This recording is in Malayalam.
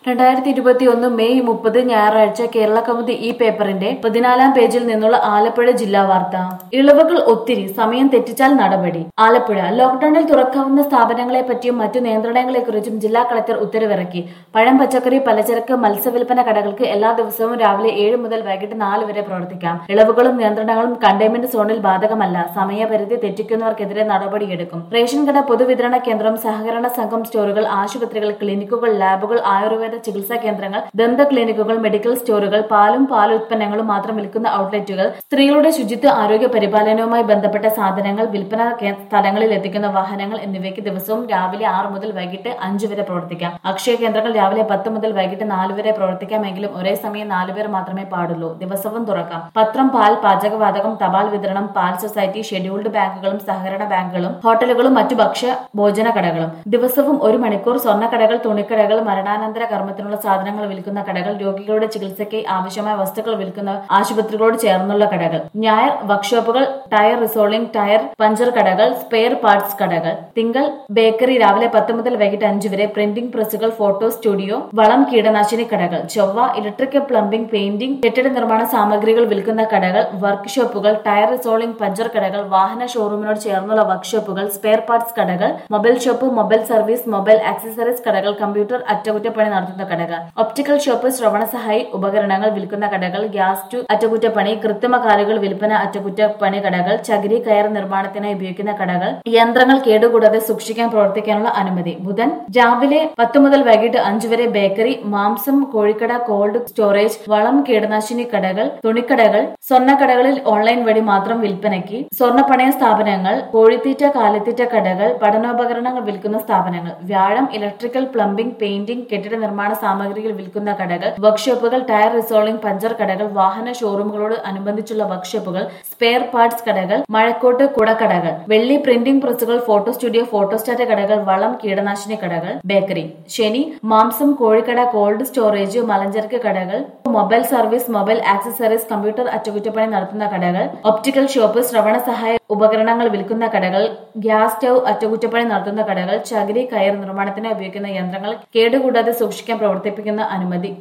രണ്ടായിരത്തി ഇരുപത്തിയൊന്ന് മെയ് മുപ്പത് ഞായറാഴ്ച കേരള കൗമുദി ഈ പേപ്പറിന്റെ പതിനാലാം പേജിൽ നിന്നുള്ള ആലപ്പുഴ ജില്ലാ വാർത്ത ഇളവുകൾ ഒത്തിരി സമയം തെറ്റിച്ചാൽ നടപടി ആലപ്പുഴ ലോക്ഡൌണിൽ തുറക്കാവുന്ന സ്ഥാപനങ്ങളെ പറ്റിയും മറ്റു നിയന്ത്രണങ്ങളെക്കുറിച്ചും ജില്ലാ കളക്ടർ ഉത്തരവിറക്കി പഴം പച്ചക്കറി പലചരക്ക് മത്സ്യവില്പന കടകൾക്ക് എല്ലാ ദിവസവും രാവിലെ ഏഴ് മുതൽ വൈകിട്ട് നാല് വരെ പ്രവർത്തിക്കാം ഇളവുകളും നിയന്ത്രണങ്ങളും കണ്ടെയ്ൻമെന്റ് സോണിൽ ബാധകമല്ല സമയപരിധി തെറ്റിക്കുന്നവർക്കെതിരെ നടപടിയെടുക്കും റേഷൻ കട പൊതുവിതരണ കേന്ദ്രം സഹകരണ സംഘം സ്റ്റോറുകൾ ആശുപത്രികൾ ക്ലിനിക്കുകൾ ലാബുകൾ ആയുർവേദ ചികിത്സാ കേന്ദ്രങ്ങൾ ദന്ത ക്ലിനിക്കുകൾ മെഡിക്കൽ സ്റ്റോറുകൾ പാലും പാലുൽപ്പന്നങ്ങളും മാത്രം വിൽക്കുന്ന ഔട്ട്ലെറ്റുകൾ സ്ത്രീകളുടെ ശുചിത്വ ആരോഗ്യ പരിപാലനവുമായി ബന്ധപ്പെട്ട സാധനങ്ങൾ വിൽപ്പന കേ- സ്ഥലങ്ങളിൽ എത്തിക്കുന്ന വാഹനങ്ങൾ എന്നിവയ്ക്ക് ദിവസവും രാവിലെ ആറ് മുതൽ വൈകിട്ട് അഞ്ച് വരെ പ്രവർത്തിക്കാം അക്ഷയ കേന്ദ്രങ്ങൾ രാവിലെ പത്ത് മുതൽ വൈകിട്ട് നാല് വരെ പ്രവർത്തിക്കാമെങ്കിലും ഒരേ സമയം നാല് പേർ മാത്രമേ പാടുള്ളൂ ദിവസവും തുറക്കാം പത്രം പാൽ പാചകവാതകം തപാൽ വിതരണം പാൽ സൊസൈറ്റി ഷെഡ്യൂൾഡ് ബാങ്കുകളും സഹകരണ ബാങ്കുകളും ഹോട്ടലുകളും മറ്റു ഭക്ഷ്യ ഭോജന കടകളും ദിവസവും ഒരു മണിക്കൂർ സ്വർണ്ണക്കടകൾ തുണിക്കടകൾ മരണാനന്തര കർമ്മത്തിനുള്ള സാധനങ്ങൾ വിൽക്കുന്ന കടകൾ രോഗികളുടെ ചികിത്സയ്ക്ക് ആവശ്യമായ വസ്തുക്കൾ വിൽക്കുന്ന ആശുപത്രികളോട് ചേർന്നുള്ള കടകൾ ഞായർ വർക്ക്ഷോപ്പുകൾ ടയർ റിസോളിംഗ് ടയർ പഞ്ചർ കടകൾ സ്പെയർ പാർട്സ് കടകൾ തിങ്കൾ ബേക്കറി രാവിലെ പത്ത് മുതൽ വൈകിട്ട് അഞ്ച് വരെ പ്രിന്റിംഗ് പ്രസ്സുകൾ ഫോട്ടോ സ്റ്റുഡിയോ വളം കീടനാശിനി കടകൾ ചൊവ്വ ഇലക്ട്രിക്കൽ പ്ലംബിംഗ് പെയിന്റിംഗ് കെട്ടിട നിർമ്മാണ സാമഗ്രികൾ വിൽക്കുന്ന കടകൾ വർക്ക്ഷോപ്പുകൾ ടയർ റിസോളിംഗ് പഞ്ചർ കടകൾ വാഹന ഷോറൂമിനോട് ചേർന്നുള്ള വർക്ക്ഷോപ്പുകൾ സ്പെയർ പാർട്സ് കടകൾ mobile shop mobile service mobile accessories കടകൾ കമ്പ്യൂട്ടർ അറ്റകുറ്റപ്പണി നടത്തുന്ന കടകൾ ഒപ്റ്റിക്കൽ ഷോപ്പ് ശ്രവണ സഹായി ഉപകരണങ്ങൾ വിൽക്കുന്ന കടകൾ ഗ്യാസ് ടു അറ്റകുറ്റപ്പണി കൃത്രിമ കാലുകൾ വിൽപ്പന അറ്റകുറ്റപ്പണി കടകൾ ചകിരി കയർ നിർമ്മാണത്തിനായി ഉപയോഗിക്കുന്ന കടകൾ യന്ത്രങ്ങൾ കേടുകൂടാതെ സൂക്ഷിക്കാൻ പ്രവർത്തിക്കാനുള്ള അനുമതി ബുധൻ രാവിലെ പത്ത് മുതൽ വൈകിട്ട് അഞ്ചു വരെ ബേക്കറി മാംസം കോഴിക്കട കോൾഡ് സ്റ്റോറേജ് വളം കീടനാശിനി കടകൾ തുണിക്കടകൾ സ്വർണ്ണക്കടകളിൽ ഓൺലൈൻ വഴി മാത്രം വിൽപ്പനയ്ക്ക് സ്വർണ്ണപ്പണയ സ്ഥാപനങ്ങൾ കോഴിത്തീറ്റ കാലിത്തീറ്റ കടകൾ പഠനോപകരണങ്ങൾ വിൽക്കുന്ന സ്ഥാപനങ്ങൾ വ്യാഴം ഇലക്ട്രിക്കൽ പ്ലംബിംഗ് പെയിന്റിംഗ് കെട്ടിട നിർമ്മാണ സാമഗ്രികൾ വിൽക്കുന്ന കടകൾ വർക്ക്ഷോപ്പുകൾ ടയർ റിസോളിംഗ് പഞ്ചർ കടകൾ വാഹന ഷോറൂമുകളോട് അനുബന്ധിച്ചുള്ള വർക്ക്ഷോപ്പുകൾ സ്പെയർ പാർട്സ് കടകൾ മഴക്കോട്ട് കുടക്കടകൾ വെള്ളി പ്രിന്റിംഗ് പ്രസ്സുകൾ ഫോട്ടോ സ്റ്റുഡിയോ ഫോട്ടോസ്റ്റാറ്റ് കടകൾ വളം കീടനാശിനി കടകൾ ബേക്കറി ശനി മാംസം കോഴിക്കട കോൾഡ് സ്റ്റോറേജ് മലഞ്ചരക്ക് കടകൾ mobile service mobile accessories computer അറ്റകുറ്റപ്പണി നടത്തുന്ന കടകൾ ഒപ്റ്റിക്കൽ ഷോപ്പ് ശ്രവണ സഹായ ഉപകരണങ്ങൾ വിൽക്കുന്ന കടകൾ ഗ്യാസ് സ്റ്റൗ അറ്റകുറ്റപ്പണി നടത്തുന്ന കടകൾ ചകിരി കയർ നിർമ്മാണത്തിന് ഉപയോഗിക്കുന്ന യന്ത്രങ്ങൾ കേടുകൂടാതെ സൂക്ഷിക്കാൻ പ്രവർത്തിപ്പിക്കുന്ന അനുമതി